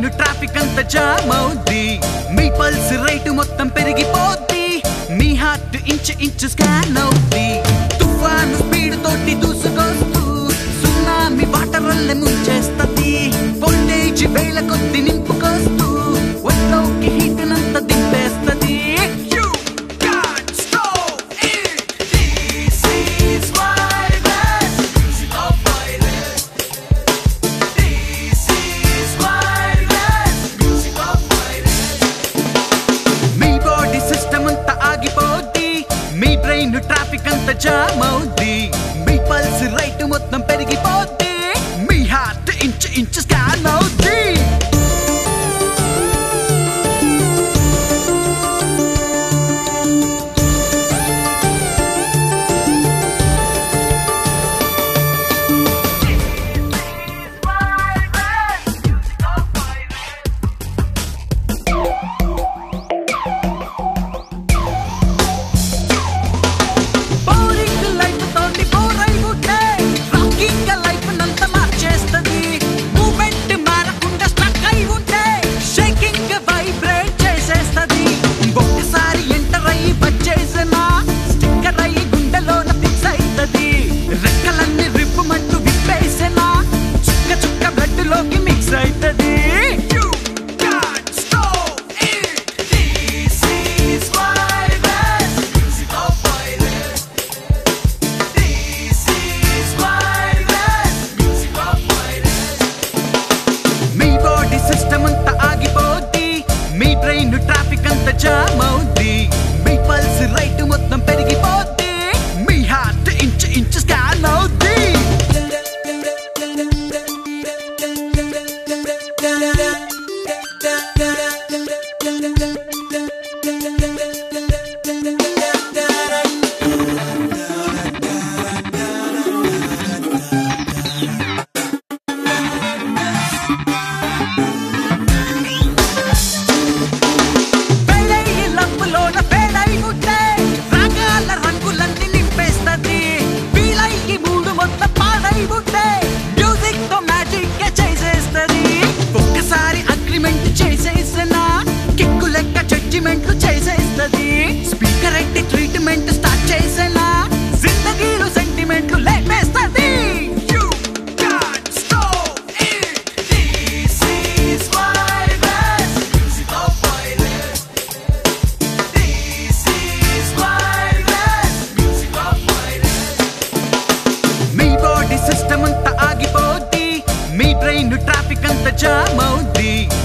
Traffic అంతా jam అవుద్ది మీ పల్స్ రేటు మొత్తం పెరిగిపోద్ది మీ హార్ట్ ఇంచు ఇంచు స్కాన్ అవుద్ది తుఫాను స్పీడ్ తోటి దూసుకొస్తూ సునామీ వాటర్ వల్ల ముంచేస్తది వోల్టేజ్ వేల కొద్ది నింపుకొస్తూ ఒళ్ళోకి హీట్ నంత దింపేస్తది You can't stop it. This is wireless. Music of wireless. This is wireless. Music of wireless. మీ బాడీ సిస్టమ్ అంతా ఆగిపోద్ది మీ బ్రెయిన్ ట్రాఫిక్ అంతా జామ్ అవుద్ది మీ పల్స్ రైట్ మొత్తం పెరిగిపోద్ది మీ హార్ట్ ఇంచు ఇంచు స్కాన్ అవుద్ది బోరింగ్ లైఫ్ తోటి బోర్ అయిపోతే రాకింగ్ లైఫ్ నంత మార్చేస్తది మూమెంట్ మారకుండా స్టక్ అయి ఉంటే షేకింగ్ వైబ్రేట్ చేసేస్తది ఒక్కసారి ఎంటర్ అయ్యి వచ్చేసిన స్టిక్కర్ అయ్యి గుండెలోన ఫిక్స్ అవుతది రెక్కలన్నీ రిప్పుమంటూ విప్పేసిన చుక్క చుక్క బ్లడ్ లోకి మిక్స్ అవుతది You can't stop it. This is wireless. Music of wireless. This is wireless. Music of wireless. మీ బాడీ సిస్టమ్ అంతా ఆగిపోద్ది మీ బ్రెయిన్ ట్రాఫిక్ అంతా జామ్ అవుద్ది మీ పల్స్ రైట్ మొత్తం పెరిగిపోద్ది మీ హార్ట్ ఇంచు ఇంచు స్కాన్ అవుద్ది పెళ్ళయి లప్పులోన పేడై ఉంటే రాగాల రంగులన్నీ నింపేస్తది వీలయ్యి మూడు మొత్తం పాడై ఉంటే మ్యూజిక్ తో మ్యాజిక్ చేసేస్తది ఒక్కసారి అగ్రిమెంట్ చేసేసిన కిక్కు లెక్క జడ్జిమెంట్లు చేసేస్తది స్పీకర్ ఎట్టి ట్రీట్మెంట్ స్టార్ట్ చేసిన జిందగీలు సెంటిమెంట్లు లేపేస్తది You can't stop it. This is wireless. Music of wireless. This is wireless. Music of wireless. మీ బాడీ సిస్టమ్ అంతా ఆగిపోద్ది మీ బ్రెయిన్ ట్రాఫిక్ అంతా జామ్ అవుద్ది